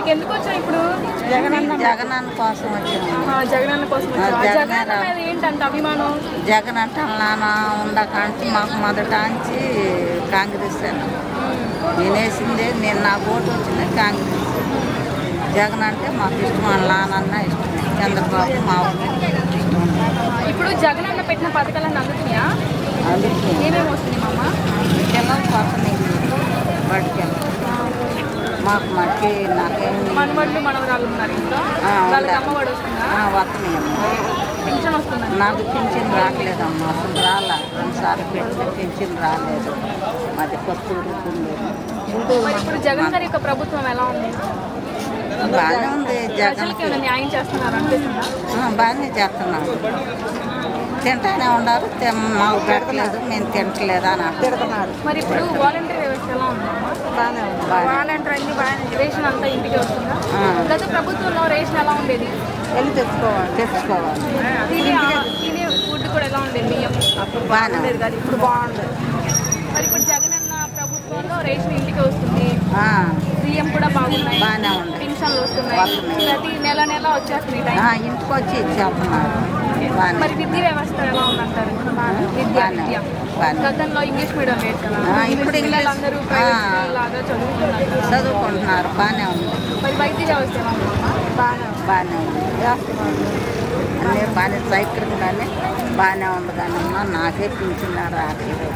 ఇక్కడికి ఎందుకు వచ్చావు ఇప్పుడు జగనన్న కోసం వచ్చాము ఆ, జగనన్న కోసం వచ్చావా? ఆ, జగన్ జగనన్న రా- మీద ఏంటంత అభిమానం జగన్ అంటే నాన్న ఉండ కాంచి మాకు మొదట కాంచి కాంగ్రెస్ అని నేను వేసిందే నేను నాకు ఓటు వచ్చింది కాంగ్రెస్ జగన్ అంటే మాకు ఇష్టం వాళ్ళ నాన్న ఇష్టం చంద్రబాబు మా ఊరికి ఇష్టం ఇప్పుడు జగనన్న పెట్టిన పథకాలన్నీ అందుతున్నాయా అందుకే ఏమేమి వస్తుంది మామ పిల్లలు కోసం బడికి మాకు మట్టి నాకేం మనవళ్ళు మనవరాలు ఉన్నారు ఇంట్లో ఆ, వాళ్ళకి ఉన్నారు. అమ్మఒడి వస్తుందా వస్తున్నాయమ్మా పింఛన్ వస్తుందా నాకు పింఛన్ రావట్లేదమ్మా అసలు రాలా రెండుసార్లు పెడితే పింఛన్ రాలేదు మాది కొత్త ఉండేది మరి ఇప్పుడు జగన్ గారి యొక్క ప్రభుత్వం ఎలా ఉంది బాగానే ఉంది జగన్ ప్రజలకి ఏమైనా న్యాయం చేస్తున్నారు అనిపిస్తుందా బాగానే చేస్తున్నాడు తింటానే ఉన్నారు తిన్- మాకు పెట్టలేదు మేము తింటలేదు అని తిడుతున్నారు మరి ఇప్పుడు వాలంటీర్ వ్యవస్థ ఎలా ఉంది బాగానే ఉంది వాలంటీర్ అన్ని బాగానే రేషన్ అంతా ఇంటికి వస్తుందా ఆ. గత ప్రభుత్వంలో రేషన్ ఎలా ఉండేది వెళ్ళి తెచ్చుకోవాలి తెచ్చుకోవాలి తినే ఆ- తినే ఫుడ్ కూడా ఎలా ఉండేది బియ్యం బాగానే ఉంది. ఇప్పుడు బాగుంది మరి ఇప్పుడు జగన్ అన్న ప్రభుత్వంలో రేషన్ ఇంటికి వస్తుంది ఆ, బియ్యం కూడా బాగున్నాయి బాగానే ఉంది. పింఛన్లు వస్తున్నాయి వస్తున్నాయి. ప్రతి నెల నెల వచ్చేస్తుంది టైం ఆ, ఇంటికి వచ్చి ఇచ్చేస్తున్నారు బాగానే మరి విద్య వ్యవస్థ ఎలా ఉందంటారు విద్య బాగానే విద్య బాగానే. గతంలో ఇంగ్లీష్ మీడియం లేదు కదా ఆ, ఇప్పుడు ఇంగ్లీష్ పిల్లలందరూ ఆ. ప్రైవేట్ లాగా చదువుతున్నారు కదా. చదువుకుంటున్నారు బాగానే ఉంది మరి వైద్య వ్యవస్థ ఎలా ఉందమ్మా? బాగానే బాగానే ఉంది అన్నీ బాగానే సైకిల్ కానీ బాగానే ఉంది కానీ అమ్మా నాకే పింఛన్ రావట్లేదు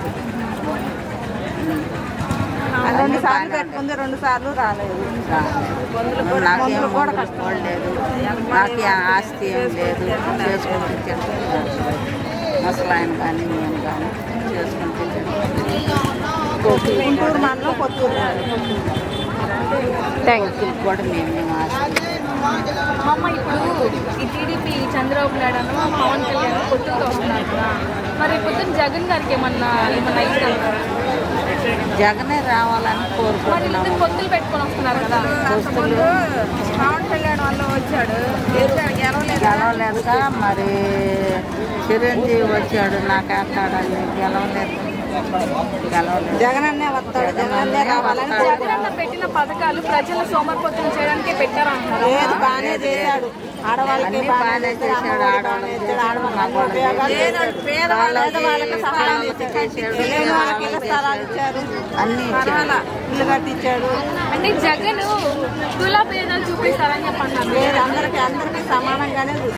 రెండు సార్లు పెట్టుకుంది రెండు సార్లు రాలేదు నాకేం కూడా కష్టపడలేదు నాకు ఈ ఆస్తి ఏం లేదు చేసుకుంటూ తింటున్నాను ముసలాయన కానీ నేను కానీ చేసుకుంటూ గుంటూరు మండలం కొత్తూరు తింటున్నాను కూడా మేము మేము ఆస్తి మా అమ్మ ఇప్పుడు ఈ టీడీపీ చంద్రబాబు నాయుడు అన్న పవన్ కళ్యాణ్ పొత్తులతో వస్తున్నారు కదా మరి పొద్దున్న జగన్ గారికి ఏమన్నా ఏమన్నా అయిందంటారా జగనే రావాలని మరి కోరుకుంటున్నాము ఇద్దరు పొత్తులు పెట్టుకొని వస్తున్నారు కదా దోస్తులు పవన్ కళ్యాణ్ వల్ల వచ్చాడు గెలిచాడు గెలవలేదు గెలవలేక మరి చిరంజీవి వచ్చాడు నాకు ఆడతాడని గెలవలేదు గెలవలేదు జగన్ అన్నే వస్తాడు జగన్ అన్నే రావాలని జగన్ అన్న పెట్టిన పథకాలు ప్రజల సోమర్పొత్తులు చేయడానికే పెట్టారంటారు లేదు బాగానే చేశాడు ఆడవాళ్ళకి అన్నీ బాగానే చేశాడు ఆడవాళ్ళకి చేశాడు మగవాళ్ళకి చేశాడు. వాళ్ళకి స్థలాలు చేశాడు లేని వాళ్ళకి ఇళ్ళ స్థలాలు ఇచ్చారు అన్నీ ఇచ్చాడు ఇల్లు కట్టించాడు అంటే జగన్ కుల భేదాలు చూపిస్తారని చెప్పన్నారు లేదు అందరికి అందరికి సమానంగానే చూస్తాడు